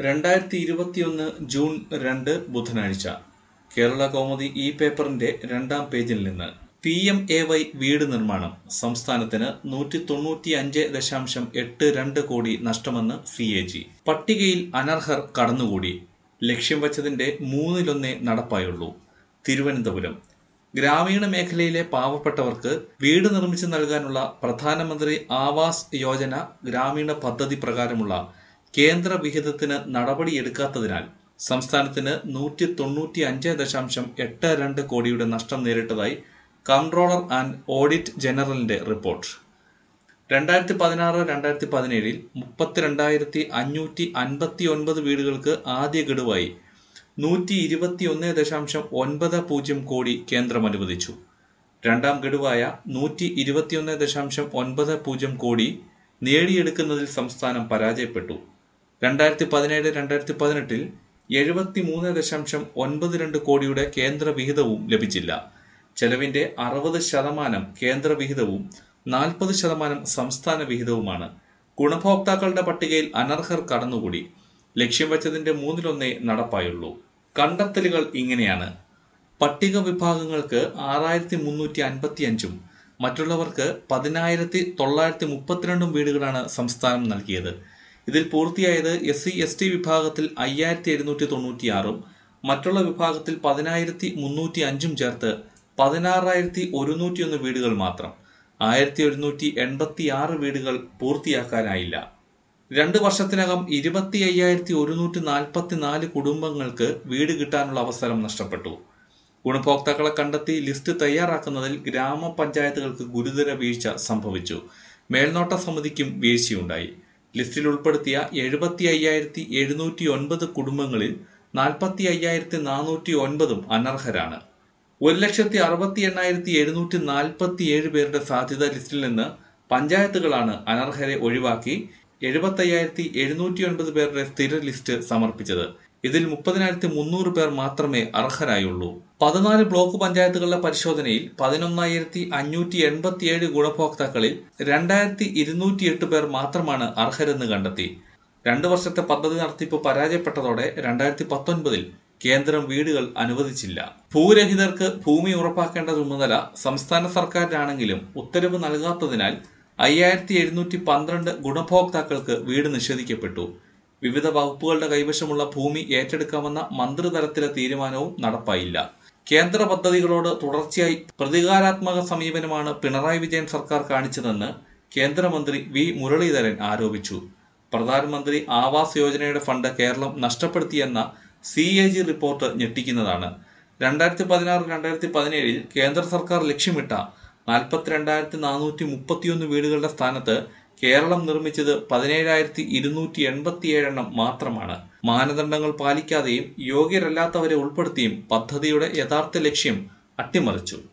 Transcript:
രണ്ടായിരത്തി ഇരുപത്തിയൊന്ന് ജൂൺ രണ്ട് ബുധനാഴ്ച കേരള കൗമുദി ഈ പേപ്പറിന്റെ രണ്ടാം പേജിൽ നിന്ന് പി എം എ വൈ വീട് നിർമ്മാണം സംസ്ഥാനത്തിന് നൂറ്റി തൊണ്ണൂറ്റി അഞ്ച് ദശാംശം എട്ട് രണ്ട് കോടി നഷ്ടമെന്ന് സി എ ജി പട്ടികയിൽ അനർഹർ കടന്നുകൂടി ലക്ഷ്യം വച്ചതിന്റെ മൂന്നിലൊന്നേ നടപ്പായുള്ളൂ തിരുവനന്തപുരം ഗ്രാമീണ മേഖലയിലെ പാവപ്പെട്ടവർക്ക് വീട് നിർമ്മിച്ചു നൽകാനുള്ള പ്രധാനമന്ത്രി ആവാസ് യോജന ഗ്രാമീണ പദ്ധതി പ്രകാരമുള്ള കേന്ദ്ര വിഹിതത്തിന് നടപടിയെടുക്കാത്തതിനാൽ സംസ്ഥാനത്തിന് നൂറ്റി തൊണ്ണൂറ്റി അഞ്ച് ദശാംശം എട്ട് രണ്ട് കോടിയുടെ നഷ്ടം നേരിട്ടതായി കംട്രോളർ ആൻഡ് ഓഡിറ്റ് ജനറലിന്റെ റിപ്പോർട്ട് രണ്ടായിരത്തി പതിനാറ് രണ്ടായിരത്തി പതിനേഴിൽ മുപ്പത്തിരണ്ടായിരത്തി അഞ്ഞൂറ്റി അൻപത്തി ഒൻപത് വീടുകൾക്ക് ആദ്യ ഗഡുവായി നൂറ്റി ഇരുപത്തി ഒന്ന് ദശാംശം ഒൻപത് പൂജ്യം കോടി കേന്ദ്രം അനുവദിച്ചു രണ്ടാം ഗഡുവായ നൂറ്റി ഇരുപത്തിയൊന്ന് ദശാംശം ഒൻപത് പൂജ്യം കോടി നേടിയെടുക്കുന്നതിൽ സംസ്ഥാനം പരാജയപ്പെട്ടു രണ്ടായിരത്തി പതിനേഴ് രണ്ടായിരത്തി പതിനെട്ടിൽ എഴുപത്തി മൂന്ന് ദശാംശം ഒൻപത് രണ്ട് കോടിയുടെ കേന്ദ്ര വിഹിതവും ലഭിച്ചില്ല ചെലവിന്റെ അറുപത് ശതമാനം കേന്ദ്ര വിഹിതവും നാൽപ്പത് ശതമാനം സംസ്ഥാന വിഹിതവുമാണ് ഗുണഭോക്താക്കളുടെ പട്ടികയിൽ അനർഹർ കടന്നുകൂടി ലക്ഷ്യം വച്ചതിന്റെ മൂന്നിലൊന്നേ നടപ്പായുള്ളൂ കണ്ടെത്തലുകൾ ഇങ്ങനെയാണ് പട്ടിക വിഭാഗങ്ങൾക്ക് ആറായിരത്തി മുന്നൂറ്റി അൻപത്തി അഞ്ചും മറ്റുള്ളവർക്ക് പതിനായിരത്തി തൊള്ളായിരത്തി മുപ്പത്തിരണ്ടും വീടുകളാണ് സംസ്ഥാനം നൽകിയത് ഇതിൽ പൂർത്തിയായത് എസ് സി എസ് ടി വിഭാഗത്തിൽ അയ്യായിരത്തി എഴുന്നൂറ്റി തൊണ്ണൂറ്റിയാറും മറ്റുള്ള വിഭാഗത്തിൽ പതിനായിരത്തി മുന്നൂറ്റി അഞ്ചും ചേർത്ത് പതിനാറായിരത്തി ഒരുന്നൂറ്റിയൊന്ന് വീടുകൾ മാത്രം ആയിരത്തി ഒരുന്നൂറ്റി എൺപത്തി ആറ് വീടുകൾ പൂർത്തിയാക്കാനായില്ല രണ്ട് വർഷത്തിനകം ഇരുപത്തി അയ്യായിരത്തി ഒരുന്നൂറ്റി നാൽപ്പത്തി നാല് കുടുംബങ്ങൾക്ക് വീട് കിട്ടാനുള്ള അവസരം നഷ്ടപ്പെട്ടു ഗുണഭോക്താക്കളെ കണ്ടെത്തി ലിസ്റ്റ് തയ്യാറാക്കുന്നതിൽ ഗ്രാമപഞ്ചായത്തുകൾക്ക് ഗുരുതര വീഴ്ച സംഭവിച്ചു മേൽനോട്ട സമിതിക്കും വീഴ്ചയുണ്ടായി ലിസ്റ്റിൽ ഉൾപ്പെടുത്തിയ എഴുപത്തി അയ്യായിരത്തി എഴുന്നൂറ്റി ഒൻപത് കുടുംബങ്ങളിൽ നാൽപ്പത്തി അയ്യായിരത്തി നാനൂറ്റി ഒൻപതും അനർഹരാണ് ഒരു ലക്ഷത്തി അറുപത്തി എണ്ണായിരത്തി എഴുന്നൂറ്റി നാൽപ്പത്തി ഏഴ് പേരുടെ സാധ്യത ലിസ്റ്റിൽ നിന്ന് പഞ്ചായത്തുകളാണ് അനർഹരെ ഒഴിവാക്കി എഴുപത്തയ്യായിരത്തി എഴുന്നൂറ്റി ഒൻപത് പേരുടെ സ്ഥിര ലിസ്റ്റ് സമർപ്പിച്ചത് ഇതിൽ മുപ്പതിനായിരത്തി മുന്നൂറ് പേർ മാത്രമേ അർഹരായുള്ളൂ പതിനാല് ബ്ലോക്ക് പഞ്ചായത്തുകളുടെ പരിശോധനയിൽ പതിനൊന്നായിരത്തി അഞ്ഞൂറ്റി എൺപത്തിയേഴ് ഗുണഭോക്താക്കളിൽ രണ്ടായിരത്തി ഇരുന്നൂറ്റി എട്ട് പേർ മാത്രമാണ് അർഹരെന്ന് കണ്ടെത്തി രണ്ടു വർഷത്തെ പദ്ധതി നടത്തിപ്പ് പരാജയപ്പെട്ടതോടെ രണ്ടായിരത്തി പത്തൊൻപതിൽ കേന്ദ്രം വീടുകൾ അനുവദിച്ചില്ല ഭൂരഹിതർക്ക് ഭൂമി ഉറപ്പാക്കേണ്ട ചുമതല സംസ്ഥാന സർക്കാരിനാണെങ്കിലും ഉത്തരവ് നൽകാത്തതിനാൽ അയ്യായിരത്തി എഴുന്നൂറ്റി പന്ത്രണ്ട് ഗുണഭോക്താക്കൾക്ക് വീട് നിഷേധിക്കപ്പെട്ടു വിവിധ വകുപ്പുകളുടെ കൈവശമുള്ള ഭൂമി ഏറ്റെടുക്കാമെന്ന മന്ത്രിതലത്തിലെ തീരുമാനവും നടപ്പായില്ല കേന്ദ്ര പദ്ധതികളോട് തുടർച്ചയായി പ്രതികാരാത്മക സമീപനമാണ് പിണറായി വിജയൻ സർക്കാർ കാണിച്ചതെന്ന് കേന്ദ്രമന്ത്രി വി മുരളീധരൻ ആരോപിച്ചു പ്രധാനമന്ത്രി ആവാസ് യോജനയുടെ ഫണ്ട് കേരളം നഷ്ടപ്പെടുത്തിയെന്ന സി എ ജി റിപ്പോർട്ട് ഞെട്ടിക്കുന്നതാണ് രണ്ടായിരത്തി പതിനാറ് രണ്ടായിരത്തി പതിനേഴിൽ കേന്ദ്ര സർക്കാർ ലക്ഷ്യമിട്ട നാൽപ്പത്തിരണ്ടായിരത്തി നാനൂറ്റി മുപ്പത്തിയൊന്ന് വീടുകളുടെ സ്ഥാനത്ത് കേരളം നിർമ്മിച്ചത് പതിനേഴായിരത്തി ഇരുന്നൂറ്റി എൺപത്തിയേഴെണ്ണം മാത്രമാണ് മാനദണ്ഡങ്ങൾ പാലിക്കാതെയും യോഗ്യരല്ലാത്തവരെ ഉൾപ്പെടുത്തിയും പദ്ധതിയുടെ യഥാർത്ഥ ലക്ഷ്യം അട്ടിമറിച്ചു